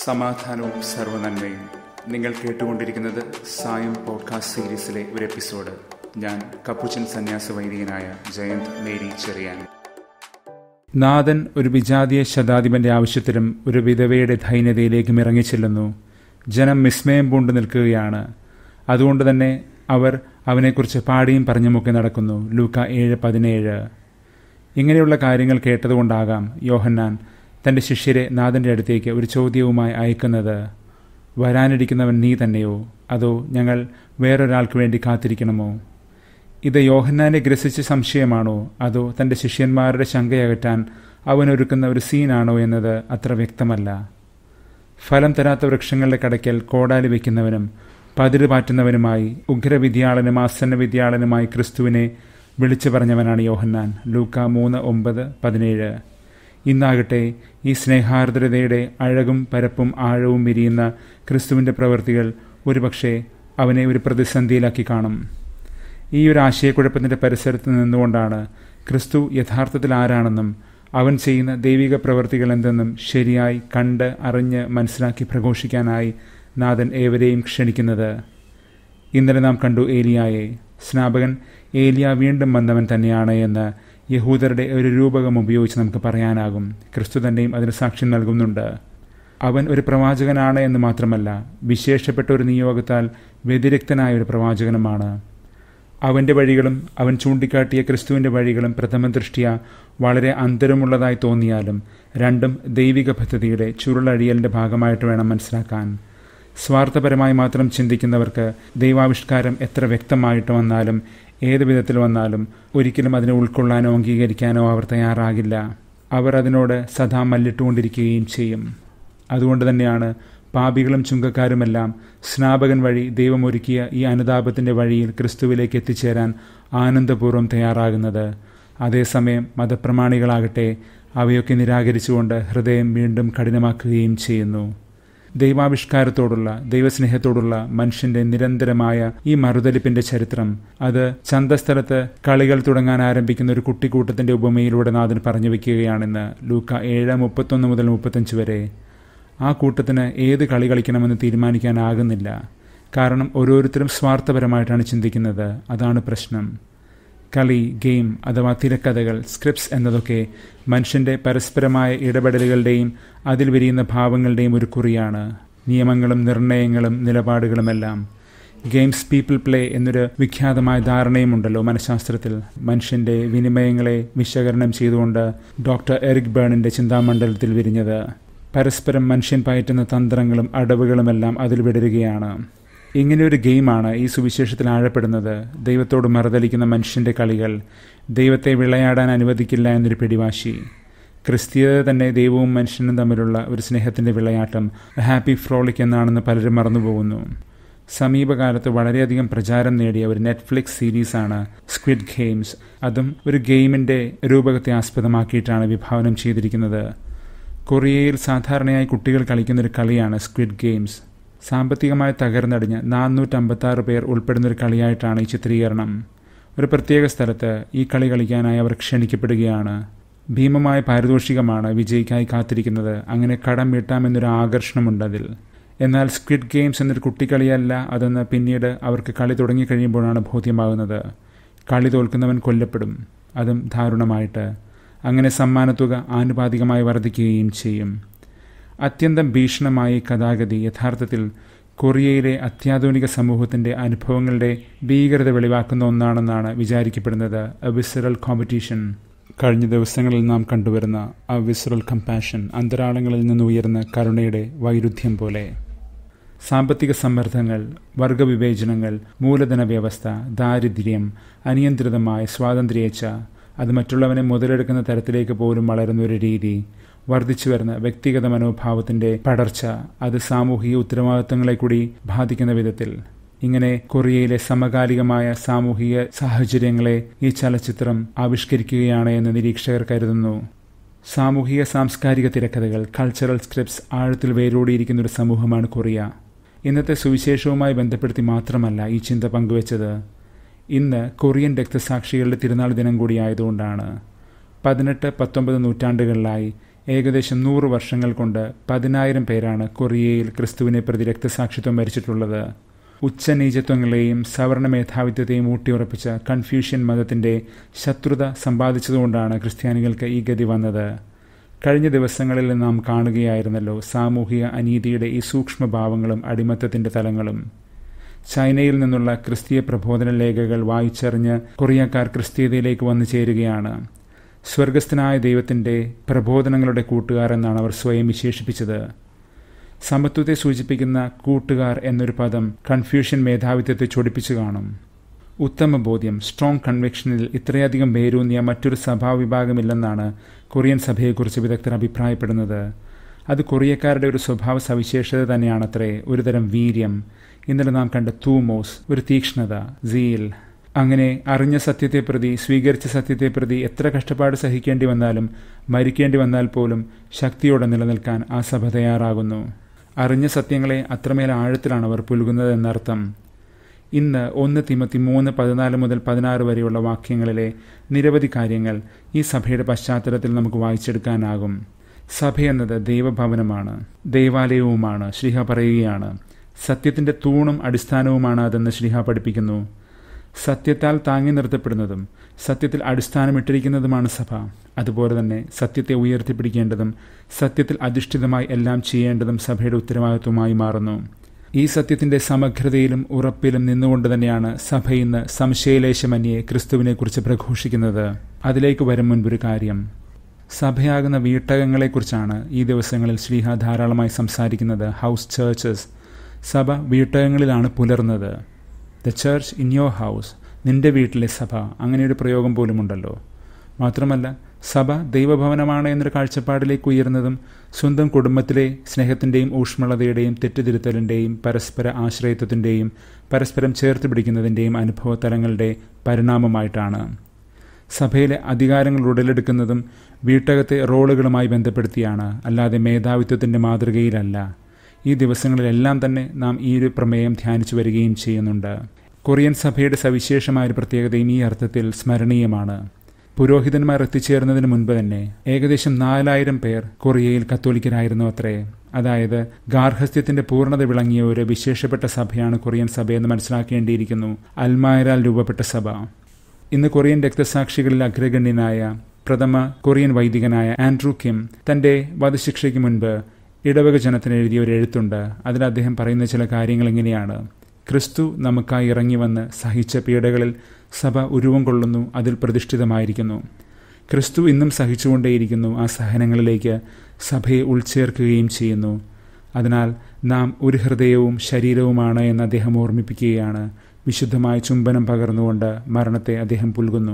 സമാധാനവും സർവനന്മയും നിങ്ങൾ കേട്ടുകൊണ്ടിരിക്കുന്നത് സായം പോഡ്കാസ്റ്റ് സീരീസിലെ ഒരു എപ്പിസോഡ് ഞാൻ കപ്പുച്ചൻ സന്യാസ വൈദികനായ ജയന്ത് മേരി ചെറിയാൻ നാഥൻ ഒരു വിജാതീയ ശതാധിപന്റെ ആവശ്യത്തിലും ഒരു വിധവയുടെ ധൈന്യതയിലേക്കും ഇറങ്ങിച്ചെല്ലുന്നു ജനം വിസ്മയം പൂണ്ടു നിൽക്കുകയാണ് അതുകൊണ്ട് തന്നെ അവർ അവനെക്കുറിച്ച് പാടിയും പറഞ്ഞുമൊക്കെ നടക്കുന്നു ലൂക്ക ഏഴ് പതിനേഴ് ഇങ്ങനെയുള്ള കാര്യങ്ങൾ കേട്ടതുകൊണ്ടാകാം യോഹന്നാൻ തൻ്റെ ശിഷ്യരെ നാഥൻ്റെ അടുത്തേക്ക് ഒരു ചോദ്യവുമായി അയക്കുന്നത് വരാനിരിക്കുന്നവൻ നീ തന്നെയോ അതോ ഞങ്ങൾ വേറൊരാൾക്ക് വേണ്ടി കാത്തിരിക്കണമോ ഇത് യോഹന്നാനെ ഗ്രസിച്ച സംശയമാണോ അതോ തൻ്റെ ശിഷ്യന്മാരുടെ ശങ്കയകറ്റാൻ അവനൊരുക്കുന്ന ഒരു സീനാണോ എന്നത് അത്ര വ്യക്തമല്ല ഫലം തരാത്ത വൃക്ഷങ്ങളുടെ കടയ്ക്കൽ കോടാലി വയ്ക്കുന്നവനും പതിര് പാറ്റുന്നവനുമായി ഉഗ്രവിദ്യാളനും ആസന്ന വിദ്യാളനുമായി ക്രിസ്തുവിനെ വിളിച്ചു പറഞ്ഞവനാണ് യോഹന്നാൻ ലൂക്ക മൂന്ന് ഒമ്പത് പതിനേഴ് ഇന്നാകട്ടെ ഈ സ്നേഹാർദ്രതയുടെ അഴകും പരപ്പും ആഴവും വിരിയുന്ന ക്രിസ്തുവിൻ്റെ പ്രവൃത്തികൾ ഒരുപക്ഷെ അവനെ ഒരു പ്രതിസന്ധിയിലാക്കി കാണും ഈ ഒരു ആശയക്കുഴപ്പത്തിൻ്റെ പരിസരത്ത് നിന്നുകൊണ്ടാണ് ക്രിസ്തു യഥാർത്ഥത്തിൽ ആരാണെന്നും അവൻ ചെയ്യുന്ന ദൈവിക പ്രവൃത്തികൾ എന്തെന്നും ശരിയായി കണ്ട് അറിഞ്ഞ് മനസ്സിലാക്കി പ്രഘോഷിക്കാനായി നാഥൻ ഏവരെയും ക്ഷണിക്കുന്നത് ഇന്നലെ നാം കണ്ടു ഏലിയായെ സ്നാപകൻ ഏലിയ വീണ്ടും വന്നവൻ തന്നെയാണ് എന്ന് യഹൂദരുടെ ഒരു രൂപകം ഉപയോഗിച്ച് നമുക്ക് പറയാനാകും ക്രിസ്തു തന്നെയും അതിന് സാക്ഷ്യം നൽകുന്നുണ്ട് അവൻ ഒരു പ്രവാചകനാണ് എന്ന് മാത്രമല്ല വിശേഷപ്പെട്ട ഒരു നിയോഗത്താൽ വ്യതിരിക്തനായ ഒരു പ്രവാചകനുമാണ് അവൻ്റെ വഴികളും അവൻ ചൂണ്ടിക്കാട്ടിയ ക്രിസ്തുവിൻ്റെ വഴികളും പ്രഥമ ദൃഷ്ടിയ വളരെ അന്തരമുള്ളതായി തോന്നിയാലും രണ്ടും ദൈവിക പദ്ധതിയുടെ ചുരുളഴിയലിൻ്റെ ഭാഗമായിട്ട് വേണം മനസ്സിലാക്കാൻ സ്വാർത്ഥപരമായി മാത്രം ചിന്തിക്കുന്നവർക്ക് ദൈവാവിഷ്കാരം എത്ര വ്യക്തമായിട്ട് വന്നാലും ഏത് വിധത്തിൽ വന്നാലും ഒരിക്കലും അതിനെ ഉൾക്കൊള്ളാനോ അംഗീകരിക്കാനോ അവർ തയ്യാറാകില്ല അവർ അതിനോട് സദാ മല്ലിട്ടുകൊണ്ടിരിക്കുകയും ചെയ്യും അതുകൊണ്ട് തന്നെയാണ് പാപികളും ചുങ്കക്കാരുമെല്ലാം സ്നാപകൻ വഴി ദൈവം ഒരുക്കിയ ഈ അനുതാപത്തിൻ്റെ വഴിയിൽ ക്രിസ്തുവിലേക്ക് എത്തിച്ചേരാൻ ആനന്ദപൂർവ്വം തയ്യാറാകുന്നത് അതേസമയം മതപ്രമാണികളാകട്ടെ അവയൊക്കെ നിരാകരിച്ചുകൊണ്ട് ഹൃദയം വീണ്ടും കഠിനമാക്കുകയും ചെയ്യുന്നു ദൈവാവിഷ്കാരത്തോടുള്ള ദൈവസ്നേഹത്തോടുള്ള മനുഷ്യന്റെ നിരന്തരമായ ഈ മറുതലിപ്പിന്റെ ചരിത്രം അത് ചന്തസ്ഥലത്ത് കളികൾ തുടങ്ങാൻ ആരംഭിക്കുന്ന ഒരു കുട്ടിക്കൂട്ടത്തിന്റെ ഉപമയിലൂടെ നാഥൻ പറഞ്ഞു വെക്കുകയാണെന്ന് ലൂക്ക ഏഴ് മുപ്പത്തൊന്ന് മുതൽ മുപ്പത്തഞ്ച് വരെ ആ കൂട്ടത്തിന് ഏത് കളി കളിക്കണമെന്ന് തീരുമാനിക്കാനാകുന്നില്ല കാരണം ഓരോരുത്തരും സ്വാർത്ഥപരമായിട്ടാണ് ചിന്തിക്കുന്നത് അതാണ് പ്രശ്നം കളി ഗെയിം അഥവാ തിരക്കഥകൾ സ്ക്രിപ്റ്റ്സ് എന്നതൊക്കെ മനുഷ്യന്റെ പരസ്പരമായ ഇടപെടലുകളുടെയും അതിൽ വിരിയുന്ന ഭാവങ്ങളുടെയും ഒരു കുറിയാണ് നിയമങ്ങളും നിർണയങ്ങളും നിലപാടുകളുമെല്ലാം ഗെയിംസ് പീപ്പിൾ പ്ലേ എന്നൊരു വിഖ്യാതമായ ധാരണയുമുണ്ടല്ലോ മനഃശാസ്ത്രത്തിൽ മനുഷ്യന്റെ വിനിമയങ്ങളെ വിശകലനം ചെയ്തുകൊണ്ട് ഡോക്ടർ എറിക് ബേണിന്റെ ചിന്താമണ്ഡലത്തിൽ വിരിഞ്ഞത് പരസ്പരം മനുഷ്യൻ പയറ്റുന്ന തന്ത്രങ്ങളും അടവുകളുമെല്ലാം അതിൽ വിടരുകയാണ് ഇങ്ങനെയൊരു ഗെയിമാണ് ഈ സുവിശേഷത്തിൽ ആഴപ്പെടുന്നത് ദൈവത്തോട് മറുതലിക്കുന്ന മനുഷ്യന്റെ കളികൾ ദൈവത്തെ വിളയാടാൻ അനുവദിക്കില്ല എന്നൊരു പിടിവാശി ക്രിസ്തീയത തന്നെ ദൈവവും മനുഷ്യനും തമ്മിലുള്ള ഒരു സ്നേഹത്തിന്റെ വിളയാട്ടം ഹാപ്പി ഫ്രോളിക് എന്നാണെന്ന് പലരും മറന്നുപോകുന്നു സമീപകാലത്ത് വളരെയധികം പ്രചാരം നേടിയ ഒരു നെറ്റ്ഫ്ലിക്സ് സീരീസാണ് സ്ക്വിഡ് ഗെയിംസ് അതും ഒരു ഗെയിമിന്റെ രൂപകത്തെ ആസ്പദമാക്കിയിട്ടാണ് വിഭാവനം ചെയ്തിരിക്കുന്നത് കൊറിയയിൽ സാധാരണയായി കുട്ടികൾ കളിക്കുന്ന ഒരു കളിയാണ് സ്ക്വിഡ് ഗെയിംസ് സാമ്പത്തികമായി തകർന്നടിഞ്ഞ് നാനൂറ്റമ്പത്തി ആറ് പേർ ഉൾപ്പെടുന്ന ഒരു കളിയായിട്ടാണ് ഈ ചിത്രീകരണം ഒരു പ്രത്യേക സ്ഥലത്ത് ഈ കളി കളിക്കാനായി അവർ ക്ഷണിക്കപ്പെടുകയാണ് ഭീമമായ പാരിതോഷികമാണ് വിജയിക്കായി കാത്തിരിക്കുന്നത് അങ്ങനെ കടം വീട്ടാമെന്നൊരു ആകർഷണമുണ്ട് അതിൽ എന്നാൽ സ്ക്വിഡ് ഗെയിംസ് എന്നൊരു കുട്ടിക്കളിയല്ല അതെന്ന് പിന്നീട് അവർക്ക് കളി തുടങ്ങിക്കഴിയുമ്പോഴാണ് ബോധ്യമാകുന്നത് കളി തോൽക്കുന്നവൻ കൊല്ലപ്പെടും അതും ദാരുണമായിട്ട് അങ്ങനെ സമ്മാനത്തുക ആനുപാതികമായി വർദ്ധിക്കുകയും ചെയ്യും അത്യന്തം ഭീഷണമായ ഈ കഥാഗതി യഥാർത്ഥത്തിൽ കൊറിയയിലെ അത്യാധുനിക സമൂഹത്തിന്റെ അനുഭവങ്ങളുടെ ഭീകരത വെളിവാക്കുന്ന ഒന്നാണെന്നാണ് വിചാരിക്കപ്പെടുന്നത് എ വിസറൽ കോമ്പറ്റീഷൻ കഴിഞ്ഞ ദിവസങ്ങളിൽ നാം കണ്ടുവരുന്ന ആ വിസറൽ കമ്പാഷൻ അന്തരാളങ്ങളിൽ നിന്ന് ഉയർന്ന കരുണയുടെ വൈരുദ്ധ്യം പോലെ സാമ്പത്തിക സമ്മർദ്ദങ്ങൾ വർഗവിവേചനങ്ങൾ മൂലധന വ്യവസ്ഥ ദാരിദ്ര്യം അനിയന്ത്രിതമായ സ്വാതന്ത്ര്യേച്ഛ അത് മറ്റുള്ളവനെ മുതലെടുക്കുന്ന തരത്തിലേക്ക് പോലും വളരുന്ന ഒരു രീതി വർദ്ധിച്ചു വരുന്ന വ്യക്തിഗത മനോഭാവത്തിന്റെ പടർച്ച അത് സാമൂഹിക ഉത്തരവാദിത്തങ്ങളെ കൂടി ബാധിക്കുന്ന വിധത്തിൽ ഇങ്ങനെ കൊറിയയിലെ സമകാലികമായ സാമൂഹിക സാഹചര്യങ്ങളെ ഈ ചലച്ചിത്രം ആവിഷ്കരിക്കുകയാണ് എന്ന് നിരീക്ഷകർ കരുതുന്നു സാമൂഹിക സാംസ്കാരിക തിരക്കഥകൾ കൾച്ചറൽ സ്ക്രിപ്റ്റ്സ് ആഴത്തിൽ വേരോടിയിരിക്കുന്ന ഒരു സമൂഹമാണ് കൊറിയ ഇന്നത്തെ സുവിശേഷവുമായി ബന്ധപ്പെടുത്തി മാത്രമല്ല ഈ ചിന്ത പങ്കുവച്ചത് ഇന്ന് കൊറിയൻ രക്തസാക്ഷികളുടെ തിരുനാൾ ദിനം കൂടി ആയതുകൊണ്ടാണ് പതിനെട്ട് പത്തൊമ്പത് നൂറ്റാണ്ടുകളിലായി ഏകദേശം നൂറ് വർഷങ്ങൾ കൊണ്ട് പതിനായിരം പേരാണ് കൊറിയയിൽ ക്രിസ്തുവിനെ പ്രതി രക്തസാക്ഷിത്വം വരിച്ചിട്ടുള്ളത് ഉച്ചനീചത്വങ്ങളെയും സവർണ മേധാവിത്വത്തെയും ഊട്ടിയുറപ്പിച്ച കൺഫ്യൂഷ്യൻ മതത്തിന്റെ ശത്രുത സമ്പാദിച്ചതുകൊണ്ടാണ് ക്രിസ്ത്യാനികൾക്ക് ഈ ഗതി വന്നത് കഴിഞ്ഞ ദിവസങ്ങളിൽ നാം കാണുകയായിരുന്നല്ലോ സാമൂഹിക അനീതിയുടെ ഈ സൂക്ഷ്മഭാവങ്ങളും അടിമത്തത്തിന്റെ തലങ്ങളും ചൈനയിൽ നിന്നുള്ള ക്രിസ്തീയ പ്രബോധന ലേഖകൾ വായിച്ചറിഞ്ഞ് കൊറിയക്കാർ ക്രിസ്തീയതയിലേക്ക് വന്നു ചേരുകയാണ് സ്വർഗസ്ഥനായ ദൈവത്തിന്റെ പ്രബോധനങ്ങളുടെ കൂട്ടുകാർ എന്നാണ് അവർ സ്വയം വിശേഷിപ്പിച്ചത് സമത്വത്തെ സൂചിപ്പിക്കുന്ന കൂട്ടുകാർ എന്നൊരു പദം കൺഫ്യൂഷൻ മേധാവിത്വത്തെ ചൊടിപ്പിച്ചു കാണും ഉത്തമ ബോധ്യം സ്ട്രോങ് കൺവിക്ഷനിൽ ഇത്രയധികം വേരൂന്നിയ മറ്റൊരു സഭാവിഭാഗമില്ലെന്നാണ് കൊറിയൻ സഭയെക്കുറിച്ച് വിദഗ്ധർ അഭിപ്രായപ്പെടുന്നത് അത് കൊറിയക്കാരുടെ ഒരു സ്വഭാവ സവിശേഷത തന്നെയാണത്രേ ഒരുതരം വീര്യം ഇന്നലെ നാം കണ്ട തൂമോസ് ഒരു തീക്ഷ്ണത സീൽ അങ്ങനെ അറിഞ്ഞ സത്യത്തെ പ്രതി സ്വീകരിച്ച സത്യത്തെ പ്രതി എത്ര കഷ്ടപ്പാട് സഹിക്കേണ്ടി വന്നാലും മരിക്കേണ്ടി വന്നാൽ പോലും ശക്തിയോടെ നിലനിൽക്കാൻ ആ സഭ തയ്യാറാകുന്നു അറിഞ്ഞ സത്യങ്ങളെ അത്രമേൽ ആഴത്തിലാണ് അവർ പുലുകുന്നത് എന്നർത്ഥം ഇന്ന് ഒന്ന് തിമത്തി മൂന്ന് പതിനാല് മുതൽ പതിനാറ് വരെയുള്ള വാക്യങ്ങളിലെ നിരവധി കാര്യങ്ങൾ ഈ സഭയുടെ പശ്ചാത്തലത്തിൽ നമുക്ക് വായിച്ചെടുക്കാനാകും സഭ എന്നത് ദൈവഭവനമാണ് ദൈവാലയവുമാണ് ശ്രീഹ പറയുകയാണ് സത്യത്തിന്റെ തൂണും അടിസ്ഥാനവുമാണ് അതെന്ന് ശ്രീഹ പഠിപ്പിക്കുന്നു സത്യത്താൽ താങ്ങി നിർത്തപ്പെടുന്നതും സത്യത്തിൽ അടിസ്ഥാനമിട്ടിരിക്കുന്നതുമാണ് സഭ അതുപോലെ തന്നെ സത്യത്തെ ഉയർത്തിപ്പിടിക്കേണ്ടതും സത്യത്തിൽ അധിഷ്ഠിതമായി എല്ലാം ചെയ്യേണ്ടതും സഭയുടെ ഉത്തരവാദിത്വമായി മാറുന്നു ഈ സത്യത്തിന്റെ സമഗ്രതയിലും ഉറപ്പിലും നിന്നുകൊണ്ട് തന്നെയാണ് സഭ ഇന്ന് സംശയലേശമന്യെ ക്രിസ്തുവിനെക്കുറിച്ച് പ്രഘോഷിക്കുന്നത് അതിലേക്ക് വരും മുൻപൊരു കാര്യം സഭയാകുന്ന വീട്ടകങ്ങളെക്കുറിച്ചാണ് ഈ ദിവസങ്ങളിൽ ശ്രീഹ ധാരാളമായി സംസാരിക്കുന്നത് ഹൗസ് ചേർച്ചസ് സഭ വീട്ടകങ്ങളിലാണ് പുലർന്നത് the church in your house നിന്റെ വീട്ടിലെ സഭ അങ്ങനെയൊരു പ്രയോഗം പോലുമുണ്ടല്ലോ മാത്രമല്ല സഭ ദൈവഭവനമാണ് എന്നൊരു കാഴ്ചപ്പാടിലേക്ക് ഉയർന്നതും സ്വന്തം കുടുംബത്തിലെ സ്നേഹത്തിൻ്റെയും ഊഷ്മളതയുടെയും തെറ്റുതിരുത്തലിൻ്റെയും പരസ്പര ആശ്രയത്വത്തിൻ്റെയും പരസ്പരം ചേർത്ത് പിടിക്കുന്നതിൻ്റെയും അനുഭവ തലങ്ങളുടെ പരിണാമമായിട്ടാണ് സഭയിലെ അധികാരങ്ങൾ ഉടലെടുക്കുന്നതും വീട്ടകത്തെ റോളുകളുമായി ബന്ധപ്പെടുത്തിയാണ് അല്ലാതെ മേധാവിത്വത്തിൻ്റെ മാതൃകയിലല്ല ഈ ദിവസങ്ങളിലെല്ലാം തന്നെ നാം ഈ ഒരു പ്രമേയം ധ്യാനിച്ചു വരികയും ചെയ്യുന്നുണ്ട് കൊറിയൻ സഭയുടെ സവിശേഷമായ ഒരു പ്രത്യേകതയും ഈ അർത്ഥത്തിൽ സ്മരണീയമാണ് പുരോഹിതന്മാർ എത്തിച്ചേർന്നതിന് മുൻപ് തന്നെ ഏകദേശം നാലായിരം പേർ കൊറിയയിൽ കത്തോലിക്കരായിരുന്നു അത്രേ അതായത് ഗാർഹസ്ഥ്യത്തിന്റെ പൂർണ്ണത വിളങ്ങിയ ഒരു വിശേഷപ്പെട്ട സഭയാണ് കൊറിയൻ സഭയെന്ന് മനസ്സിലാക്കേണ്ടിയിരിക്കുന്നു അൽമായരാൽ രൂപപ്പെട്ട സഭ ഇന്ന് കൊറിയൻ രക്തസാക്ഷികളിൽ അഗ്രഗണ്യനായ പ്രഥമ കൊറിയൻ വൈദികനായ ആൻഡ്രൂ കിം തന്റെ വധശിക്ഷയ്ക്ക് മുൻപ് ഇടവക ജനത്തിന് എഴുതിയ ഒരു എഴുത്തുണ്ട് അതിൽ അദ്ദേഹം പറയുന്ന ചില കാര്യങ്ങൾ എങ്ങനെയാണ് ക്രിസ്തു നമുക്കായി ഇറങ്ങി വന്ന് സഹിച്ച പീഡകളിൽ സഭ ഉരുവം കൊള്ളുന്നു അതിൽ പ്രതിഷ്ഠിതമായിരിക്കുന്നു ക്രിസ്തു ഇന്നും സഹിച്ചുകൊണ്ടേയിരിക്കുന്നു ആ സഹനങ്ങളിലേക്ക് സഭയെ ഉൾച്ചേർക്കുകയും ചെയ്യുന്നു അതിനാൽ നാം ഒരു ഹൃദയവും ശരീരവുമാണ് എന്ന് അദ്ദേഹം ഓർമ്മിപ്പിക്കുകയാണ് വിശുദ്ധമായ ചുംബനം പകർന്നുകൊണ്ട് മരണത്തെ അദ്ദേഹം പുൽകുന്നു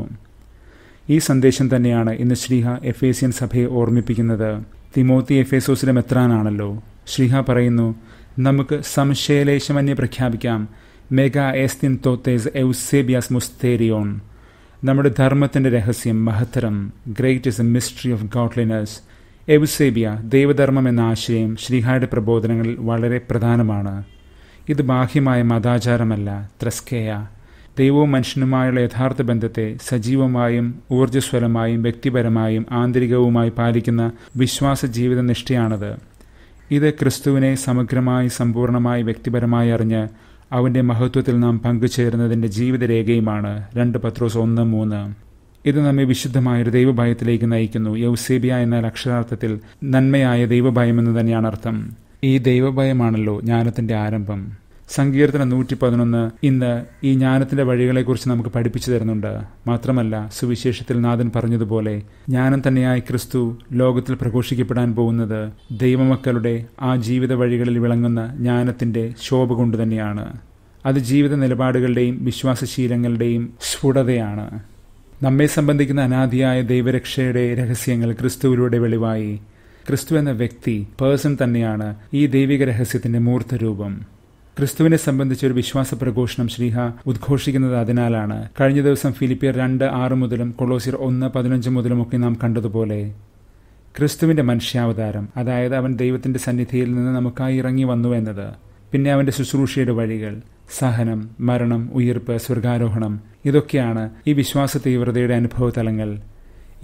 ഈ സന്ദേശം തന്നെയാണ് ഇന്ന് ശ്രീഹ എഫേസ്യൻ സഭയെ ഓർമ്മിപ്പിക്കുന്നത് തിമോത്തി എഫേസോസിലെ മെത്രാനാണല്ലോ ശ്രീഹ പറയുന്നു നമുക്ക് സംശയലേശമന്യെ പ്രഖ്യാപിക്കാം മെഗാ എസ്തിൻ തോത്തേസ് എൗസേബിയാസ് മുസ്തേരിയോൺ നമ്മുടെ ധർമ്മത്തിന്റെ രഹസ്യം മഹത്തരം great is a mystery of godliness എവുസേബിയ ദൈവധർമ്മം എന്ന ആശയം ശ്രീഹായുടെ പ്രബോധനങ്ങളിൽ വളരെ പ്രധാനമാണ് ഇത് ബാഹ്യമായ മതാചാരമല്ല ത്രസ്കേയ ദൈവവും മനുഷ്യനുമായുള്ള യഥാർത്ഥ ബന്ധത്തെ സജീവമായും ഊർജ്ജസ്വലമായും വ്യക്തിപരമായും ആന്തരികവുമായി പാലിക്കുന്ന വിശ്വാസ ജീവിത നിഷ്ഠയാണത് ഇത് ക്രിസ്തുവിനെ സമഗ്രമായി സമ്പൂർണമായി വ്യക്തിപരമായി അറിഞ്ഞ് അവന്റെ മഹത്വത്തിൽ നാം പങ്കുചേരുന്നതിന്റെ ജീവിതരേഖയുമാണ് രണ്ട് പത്രോസ് ഒന്ന് മൂന്ന് ഇത് നമ്മെ വിശുദ്ധമായൊരു ദൈവഭയത്തിലേക്ക് നയിക്കുന്നു യൗസേബിയ എന്നാൽ അക്ഷരാർത്ഥത്തിൽ നന്മയായ ദൈവഭയം എന്ന് തന്നെയാണ് അർത്ഥം ഈ ദൈവഭയമാണല്ലോ ജ്ഞാനത്തിന്റെ ആരംഭം സങ്കീർത്തനം നൂറ്റി പതിനൊന്ന് ഇന്ന് ഈ ജ്ഞാനത്തിന്റെ വഴികളെക്കുറിച്ച് നമുക്ക് പഠിപ്പിച്ചു തരുന്നുണ്ട് മാത്രമല്ല സുവിശേഷത്തിൽ നാഥൻ പറഞ്ഞതുപോലെ ജ്ഞാനം തന്നെയായി ക്രിസ്തു ലോകത്തിൽ പ്രഘോഷിക്കപ്പെടാൻ പോകുന്നത് ദൈവമക്കളുടെ ആ ജീവിത വഴികളിൽ വിളങ്ങുന്ന ജ്ഞാനത്തിന്റെ ശോഭ കൊണ്ട് തന്നെയാണ് അത് ജീവിത നിലപാടുകളുടെയും വിശ്വാസശീലങ്ങളുടെയും സ്ഫുടതയാണ് നമ്മെ സംബന്ധിക്കുന്ന അനാദിയായ ദൈവരക്ഷയുടെ രഹസ്യങ്ങൾ ക്രിസ്തുവിലൂടെ വെളിവായി ക്രിസ്തു എന്ന വ്യക്തി പേഴ്സൺ തന്നെയാണ് ഈ ദൈവിക രഹസ്യത്തിന്റെ മൂർത്തരൂപം ക്രിസ്തുവിനെ സംബന്ധിച്ച ഒരു വിശ്വാസ പ്രഘോഷണം ശ്രീഹ ഉദ്ഘോഷിക്കുന്നത് അതിനാലാണ് കഴിഞ്ഞ ദിവസം ഫിലിപ്പിയർ രണ്ട് ആറ് മുതലും കൊളോസിയർ ഒന്ന് പതിനഞ്ച് മുതലും ഒക്കെ നാം കണ്ടതുപോലെ ക്രിസ്തുവിന്റെ മനുഷ്യാവതാരം അതായത് അവൻ ദൈവത്തിന്റെ സന്നിധിയിൽ നിന്ന് നമുക്കായി ഇറങ്ങി വന്നു എന്നത് പിന്നെ അവന്റെ ശുശ്രൂഷയുടെ വഴികൾ സഹനം മരണം ഉയിർപ്പ് സ്വർഗാരോഹണം ഇതൊക്കെയാണ് ഈ വിശ്വാസ തീവ്രതയുടെ അനുഭവ തലങ്ങൾ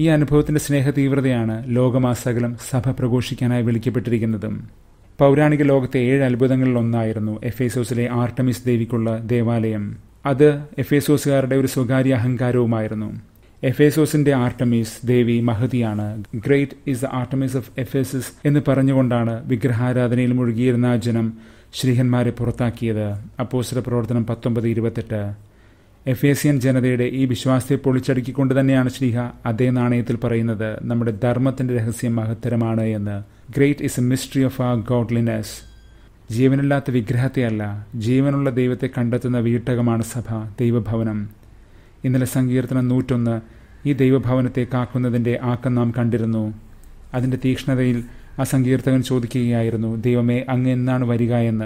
ഈ അനുഭവത്തിന്റെ സ്നേഹ തീവ്രതയാണ് ലോകമാസകലം സഭ പ്രഘോഷിക്കാനായി വിളിക്കപ്പെട്ടിരിക്കുന്നതും പൗരാണിക ലോകത്തെ ഏഴ് അത്ഭുതങ്ങളിൽ ഒന്നായിരുന്നു എഫേസോസിലെ ആർട്ടമിസ് ദേവിക്കുള്ള ദേവാലയം അത് എഫേസോസുകാരുടെ ഒരു സ്വകാര്യ അഹങ്കാരവുമായിരുന്നു എഫേസോസിന്റെ ആർട്ടമീസ് ദേവി മഹതിയാണ് great is the Artemis of Ephesus എന്ന് പറഞ്ഞുകൊണ്ടാണ് വിഗ്രഹാരാധനയിൽ മുഴുകിയിരുന്ന ആ ജനം ശ്രീഹന്മാരെ പുറത്താക്കിയത് അപ്പോസ്റ്റല പ്രവർത്തനം പത്തൊമ്പത് ഇരുപത്തെട്ട് എഫേസിയൻ ജനതയുടെ ഈ വിശ്വാസത്തെ പൊളിച്ചടുക്കിക്കൊണ്ട് തന്നെയാണ് ശ്രീഹ അതേ നാണയത്തിൽ പറയുന്നത് നമ്മുടെ ധർമ്മത്തിന്റെ രഹസ്യം മഹത്തരമാണ് എന്ന് great is a mystery of ആ ഗോഡ്ലിനെസ് ജീവനില്ലാത്ത വിഗ്രഹത്തെയല്ല ജീവനുള്ള ദൈവത്തെ കണ്ടെത്തുന്ന വീട്ടകമാണ് സഭ ദൈവഭവനം ഇന്നലെ സങ്കീർത്തനം നൂറ്റൊന്ന് ഈ ദൈവഭവനത്തെ കാക്കുന്നതിൻ്റെ ആക്കം നാം കണ്ടിരുന്നു അതിൻ്റെ തീക്ഷ്ണതയിൽ ആ സങ്കീർത്തകൻ ചോദിക്കുകയായിരുന്നു ദൈവമേ അങ്ങ് എന്നാണ് വരിക എന്ന്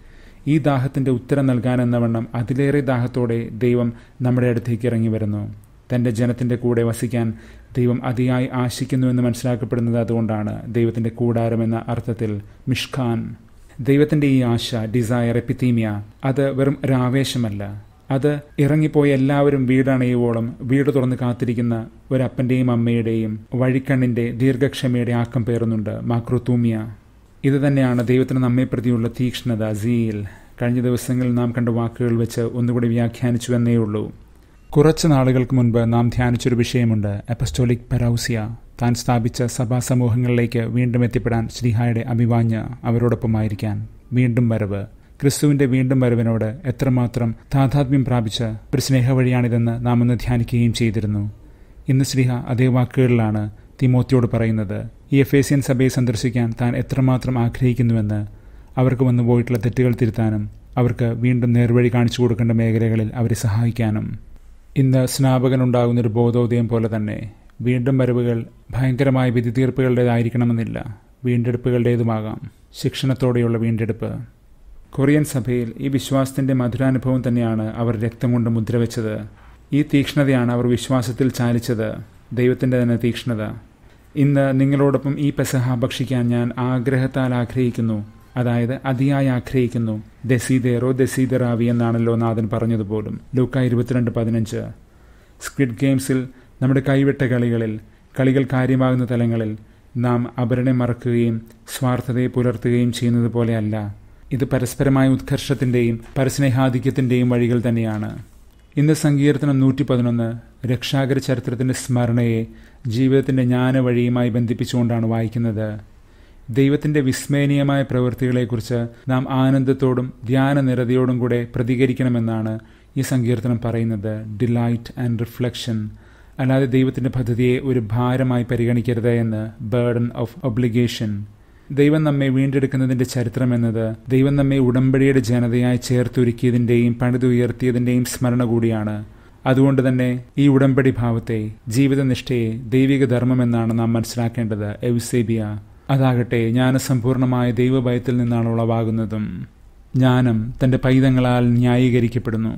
ഈ ദാഹത്തിൻ്റെ ഉത്തരം നൽകാനെന്നവണ്ണം അതിലേറെ ദാഹത്തോടെ ദൈവം നമ്മുടെ അടുത്തേക്ക് ഇറങ്ങി വരുന്നു തൻ്റെ ജനത്തിൻ്റെ കൂടെ വസിക്കാൻ ദൈവം അതിയായി ആശിക്കുന്നുവെന്ന് മനസ്സിലാക്കപ്പെടുന്നത് അതുകൊണ്ടാണ് ദൈവത്തിൻ്റെ കൂടാരം എന്ന അർത്ഥത്തിൽ മിഷ്ഖാൻ ദൈവത്തിൻ്റെ ഈ ആശ ഡിസയർ എപ്പിത്തീമിയ അത് വെറും ഒരാവേശമല്ല അത് ഇറങ്ങിപ്പോയി എല്ലാവരും വീടണയുവോളം വീട് തുറന്ന് കാത്തിരിക്കുന്ന ഒരപ്പന്റെയും അമ്മയുടെയും വഴിക്കണ്ണിന്റെ ദീർഘക്ഷമയുടെ ആക്കം പേറുന്നുണ്ട് മാക്രോത്തൂമിയ ഇത് തന്നെയാണ് ദൈവത്തിന് നമ്മെ പ്രതിയുള്ള തീക്ഷ്ണത സീൽ കഴിഞ്ഞ ദിവസങ്ങളിൽ നാം കണ്ട വാക്കുകൾ വെച്ച് ഒന്നുകൂടി വ്യാഖ്യാനിച്ചു എന്നേ ഉള്ളൂ കുറച്ച് നാളുകൾക്ക് മുൻപ് നാം ധ്യാനിച്ചൊരു വിഷയമുണ്ട് എപ്പസ്റ്റോലിക് പെറൌസിയ താൻ സ്ഥാപിച്ച സഭാ സമൂഹങ്ങളിലേക്ക് വീണ്ടും എത്തിപ്പെടാൻ ശ്രീഹായുടെ അഭിവാഞ്ഞ് അവരോടൊപ്പമായിരിക്കാൻ വീണ്ടും വരവ് ക്രിസ്തുവിന്റെ വീണ്ടും വരവിനോട് എത്രമാത്രം താതാത്മ്യം പ്രാപിച്ച ഒരു സ്നേഹവഴിയാണിതെന്ന് നാം ഒന്ന് ധ്യാനിക്കുകയും ചെയ്തിരുന്നു ഇന്ന് ശ്രീഹ അതേ വാക്കുകളിലാണ് തിമോത്തിയോട് പറയുന്നത് ഈ എഫേസ്യൻ സഭയെ സന്ദർശിക്കാൻ താൻ എത്രമാത്രം ആഗ്രഹിക്കുന്നുവെന്ന് അവർക്ക് വന്നു പോയിട്ടുള്ള തെറ്റുകൾ തിരുത്താനും അവർക്ക് വീണ്ടും നേർവഴി കാണിച്ചു കൊടുക്കേണ്ട മേഖലകളിൽ അവരെ സഹായിക്കാനും ഇന്ന് സ്നാപകനുണ്ടാകുന്നൊരു ബോധോദയം പോലെ തന്നെ വീണ്ടും വരവുകൾ ഭയങ്കരമായ വിധി തീർപ്പുകളുടേതായിരിക്കണമെന്നില്ല വീണ്ടെടുപ്പുകളുടേതുമാകാം ശിക്ഷണത്തോടെയുള്ള വീണ്ടെടുപ്പ് കൊറിയൻ സഭയിൽ ഈ വിശ്വാസത്തിന്റെ മധുരാനുഭവം തന്നെയാണ് അവർ രക്തം കൊണ്ട് മുദ്രവെച്ചത് ഈ തീക്ഷ്ണതയാണ് അവർ വിശ്വാസത്തിൽ ചാലിച്ചത് ദൈവത്തിന്റെ തന്നെ തീക്ഷ്ണത ഇന്ന് നിങ്ങളോടൊപ്പം ഈ പെസഹ ഭക്ഷിക്കാൻ ഞാൻ ആഗ്രഹത്താൽ ആഗ്രഹിക്കുന്നു അതായത് അതിയായി ആഗ്രഹിക്കുന്നു ദസീദേറോ ദസീദറാവി എന്നാണല്ലോ നാഥൻ പറഞ്ഞതുപോലും ലൂക്ക ഇരുപത്തിരണ്ട് പതിനഞ്ച് സ്ക്വിഡ് ഗെയിംസിൽ നമ്മുടെ കൈവിട്ട കളികളിൽ കളികൾ കാര്യമാകുന്ന തലങ്ങളിൽ നാം അപരനെ മറക്കുകയും സ്വാർത്ഥതയെ പുലർത്തുകയും ചെയ്യുന്നത് പോലെയല്ല ഇത് പരസ്പരമായ ഉത്കർഷത്തിന്റെയും പരസ്നേഹാധിക്യത്തിന്റെയും വഴികൾ തന്നെയാണ് ഇന്ന് സങ്കീർത്തനം നൂറ്റി പതിനൊന്ന് രക്ഷാകര ചരിത്രത്തിന്റെ സ്മരണയെ ജീവിതത്തിന്റെ ജ്ഞാന വഴിയുമായി ബന്ധിപ്പിച്ചുകൊണ്ടാണ് വായിക്കുന്നത് ദൈവത്തിന്റെ വിസ്മയനീയമായ പ്രവൃത്തികളെക്കുറിച്ച് നാം ആനന്ദത്തോടും ധ്യാനനിരതയോടും കൂടെ പ്രതികരിക്കണമെന്നാണ് ഈ സങ്കീർത്തനം പറയുന്നത് ഡിലൈറ്റ് ആൻഡ് റിഫ്ലക്ഷൻ അല്ലാതെ ദൈവത്തിന്റെ പദ്ധതിയെ ഒരു ഭാരമായി പരിഗണിക്കരുത് എന്ന് ബേർഡൻ ഓഫ് ഒബ്ലിഗേഷൻ ദൈവം നമ്മെ വീണ്ടെടുക്കുന്നതിന്റെ ചരിത്രം എന്നത് ദൈവം നമ്മെ ഉടമ്പടിയുടെ ജനതയായി ചേർത്തൊരുക്കിയതിന്റെയും പണിതുയർത്തിയതിന്റെയും സ്മരണ കൂടിയാണ് അതുകൊണ്ട് തന്നെ ഈ ഉടമ്പടി ഭാവത്തെ ജീവിതനിഷ്ഠയെ ദൈവിക ധർമ്മമെന്നാണ് നാം മനസ്സിലാക്കേണ്ടത് എവിസേബിയ അതാകട്ടെ ജ്ഞാനസമ്പൂർണമായ ദൈവഭയത്തിൽ നിന്നാണ് ഉളവാകുന്നതും ജ്ഞാനം തന്റെ പൈതങ്ങളാൽ ന്യായീകരിക്കപ്പെടുന്നു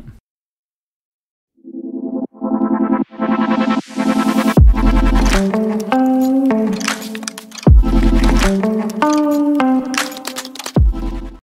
thank you